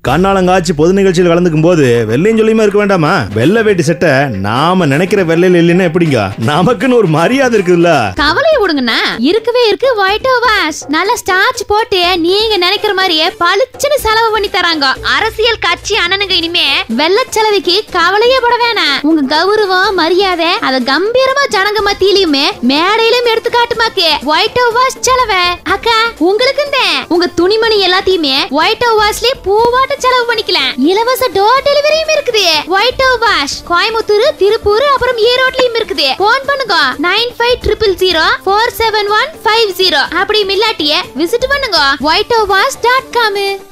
கண்ணாலங்காய்ச்சி பொது நிகழ்ச்சியில் கலந்துக்கும் போது வெள்ளையும் சொல்லியுமா இருக்க வேண்டாமா வெள்ளை வேட்டி சட்டை நாம நினைக்கிற வெள்ளையில இல்லைன்னா எப்படிங்க நமக்குன்னு ஒரு மரியாதை இருக்குதுல்ல கவலையை விடுங்கண்ணா இருக்கவே இருக்கு ஒயிட் வாஷ் நல்ல ஸ்டார்ச் போட்டு நீங்க நினைக்கிற மாதிரியே பளிச்சுன்னு செலவு பண்ணி தராங்க அரசியல் கட்சி அண்ணனுங்க இனிமே வெள்ள செலவுக்கு கவலையே பட வேணாம் உங்க கௌரவம் மரியாதை அத கம்பீரமா ஜனங்க மத்தியிலயுமே மேடையிலும் எடுத்து காட்டுமாக்கு ஒயிட் வாஷ் செலவை அக்கா உங்களுக்கு உங்க துணிமணி எல்லாத்தையுமே ஒயிட் வாஷ்லயே பூவாட்ட செலவு பண்ணிக்கலாம் இலவச டோர் டெலிவரியும் இருக்குது ஒயிட் வாஷ் கோயம்புத்தூர் திருப்பூர் அப்புறம் ஈரோட்லயும் இருக்குது போன் பண்ணுங்க nine five triple zero four seven one five zero அப்படி இல்லாட்டிய விசிட் பண்ணுங்க ஒயிட் வாஷ் டாட் காம்